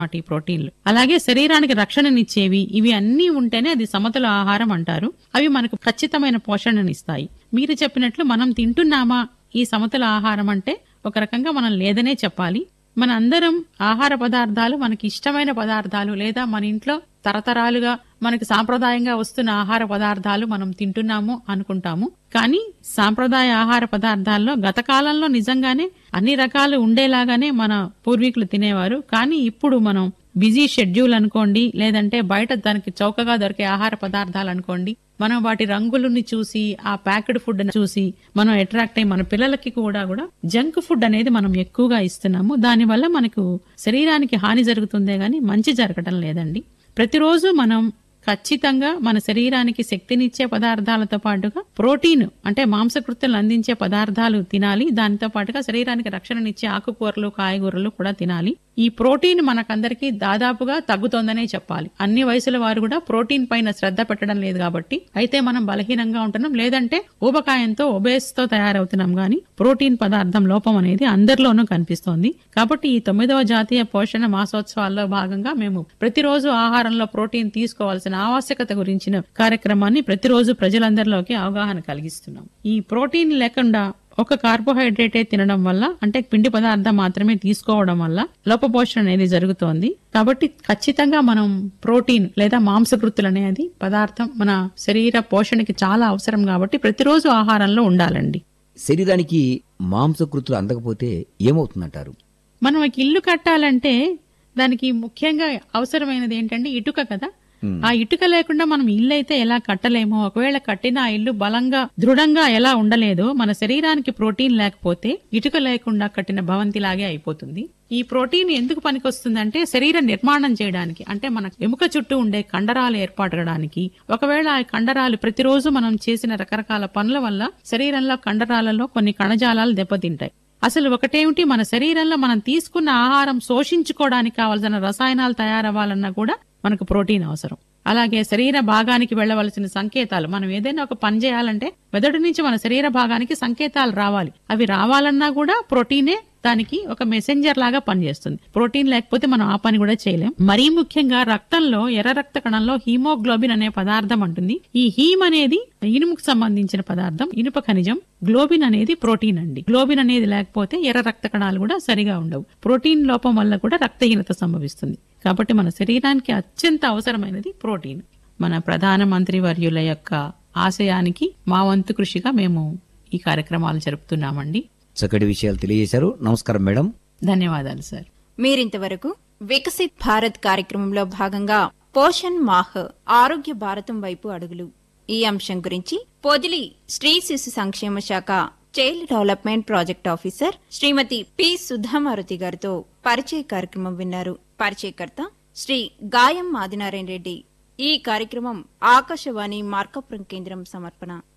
వాటి ప్రోటీన్లు అలాగే శరీరానికి రక్షణనిచ్చేవి ఇవి అన్నీ ఉంటేనే అది సమతుల ఆహారం అంటారు అవి మనకు ఖచ్చితమైన పోషణనిస్తాయి మీరు చెప్పినట్లు మనం తింటున్నామా ఈ సమతుల ఆహారం అంటే ఒక రకంగా మనం లేదనే చెప్పాలి మన అందరం ఆహార పదార్థాలు మనకి ఇష్టమైన పదార్థాలు లేదా మన ఇంట్లో తరతరాలుగా మనకి సాంప్రదాయంగా వస్తున్న ఆహార పదార్థాలు మనం తింటున్నాము అనుకుంటాము కానీ సాంప్రదాయ ఆహార పదార్థాల్లో గత కాలంలో నిజంగానే అన్ని రకాలు ఉండేలాగానే మన పూర్వీకులు తినేవారు కానీ ఇప్పుడు మనం బిజీ షెడ్యూల్ అనుకోండి లేదంటే బయట దానికి చౌకగా దొరికే ఆహార పదార్థాలు అనుకోండి మనం వాటి రంగులని చూసి ఆ ప్యాకెడ్ ఫుడ్ చూసి మనం అట్రాక్ట్ అయ్యి మన పిల్లలకి కూడా కూడా జంక్ ఫుడ్ అనేది మనం ఎక్కువగా ఇస్తున్నాము దానివల్ల మనకు శరీరానికి హాని జరుగుతుందే గాని మంచి జరగటం లేదండి ప్రతిరోజు మనం ఖచ్చితంగా మన శరీరానికి శక్తినిచ్చే పదార్థాలతో పాటుగా ప్రోటీన్ అంటే మాంసకృత్యాలు అందించే పదార్థాలు తినాలి దానితో పాటుగా శరీరానికి రక్షణనిచ్చే ఆకుకూరలు కాయగూరలు కూడా తినాలి ఈ ప్రోటీన్ మనకందరికీ దాదాపుగా తగ్గుతోందనే చెప్పాలి అన్ని వయసుల వారు కూడా ప్రోటీన్ పైన శ్రద్ధ పెట్టడం లేదు కాబట్టి అయితే మనం బలహీనంగా ఉంటున్నాం లేదంటే ఊబకాయంతో ఒబేస్ తో తయారవుతున్నాం గాని ప్రోటీన్ పదార్థం లోపం అనేది అందరిలోనూ కనిపిస్తోంది కాబట్టి ఈ తొమ్మిదవ జాతీయ పోషణ మాసోత్సవాల్లో భాగంగా మేము ప్రతిరోజు ఆహారంలో ప్రోటీన్ తీసుకోవాల్సిన ఆవశ్యకత గురించిన కార్యక్రమాన్ని ప్రతిరోజు ప్రజలందరిలోకి అవగాహన కలిగిస్తున్నాం ఈ ప్రోటీన్ లేకుండా ఒక కార్బోహైడ్రేటే తినడం వల్ల అంటే పిండి పదార్థం మాత్రమే తీసుకోవడం వల్ల లోపపోషణ అనేది జరుగుతోంది కాబట్టి ఖచ్చితంగా మనం ప్రోటీన్ లేదా మాంసకృతులు అనేది పదార్థం మన శరీర పోషణకి చాలా అవసరం కాబట్టి ప్రతిరోజు ఆహారంలో ఉండాలండి శరీరానికి మాంసకృతులు అందకపోతే ఏమవుతుందంటారు మనం ఒక ఇల్లు కట్టాలంటే దానికి ముఖ్యంగా అవసరమైనది ఏంటంటే ఇటుక కదా ఆ ఇటుక లేకుండా మనం ఇల్లు అయితే ఎలా కట్టలేమో ఒకవేళ కట్టిన ఆ ఇల్లు బలంగా దృఢంగా ఎలా ఉండలేదో మన శరీరానికి ప్రోటీన్ లేకపోతే ఇటుక లేకుండా కట్టిన భవంతిలాగే అయిపోతుంది ఈ ప్రోటీన్ ఎందుకు పనికొస్తుందంటే శరీర నిర్మాణం చేయడానికి అంటే మన ఎముక చుట్టూ ఉండే కండరాలు ఏర్పడడానికి ఒకవేళ ఆ కండరాలు ప్రతిరోజు మనం చేసిన రకరకాల పనుల వల్ల శరీరంలో కండరాలలో కొన్ని కణజాలాలు దెబ్బతింటాయి అసలు ఒకటేమిటి మన శరీరంలో మనం తీసుకున్న ఆహారం శోషించుకోవడానికి కావలసిన రసాయనాలు తయారవ్వాలన్నా కూడా మనకు ప్రోటీన్ అవసరం అలాగే శరీర భాగానికి వెళ్ళవలసిన సంకేతాలు మనం ఏదైనా ఒక పని చేయాలంటే మెదడు నుంచి మన శరీర భాగానికి సంకేతాలు రావాలి అవి రావాలన్నా కూడా ప్రోటీనే దానికి ఒక మెసెంజర్ లాగా పనిచేస్తుంది ప్రోటీన్ లేకపోతే మనం ఆ పని కూడా చేయలేం మరీ ముఖ్యంగా రక్తంలో ఎర్ర రక్త కణంలో హీమోగ్లోబిన్ అనే పదార్థం ఉంటుంది ఈ హీమ్ అనేది ఇనుముకు సంబంధించిన పదార్థం ఇనుప ఖనిజం గ్లోబిన్ అనేది ప్రోటీన్ అండి గ్లోబిన్ అనేది లేకపోతే ఎర్ర రక్త కణాలు కూడా సరిగా ఉండవు ప్రోటీన్ లోపం వల్ల కూడా రక్తహీనత సంభవిస్తుంది కాబట్టి మన శరీరానికి అత్యంత అవసరమైనది ప్రోటీన్ మన ప్రధానమంత్రి వర్యుల యొక్క ఆశయానికి మా వంతు కృషిగా మేము ఈ కార్యక్రమాలు జరుపుతున్నామండి చక్కటి విషయాలు తెలియజేశారు నమస్కారం మేడం ధన్యవాదాలు సార్ మీరింతవరకు వికసిత్ భారత్ కార్యక్రమంలో భాగంగా పోషణ్ మాహ్ ఆరోగ్య భారతం వైపు అడుగులు ఈ అంశం గురించి పొదిలి స్త్రీ శిశు సంక్షేమ శాఖ child development project officer Srimati P Sudhamaruthi గారితో పరిచయ కార్యక్రమం విన్నారు పరిచయకర్త శ్రీ గాయం ఆదినారాయణ రెడ్డి ఈ కార్యక్రమం ఆకాశవాణి మార్కపురం కేంద్రం సమర్పణ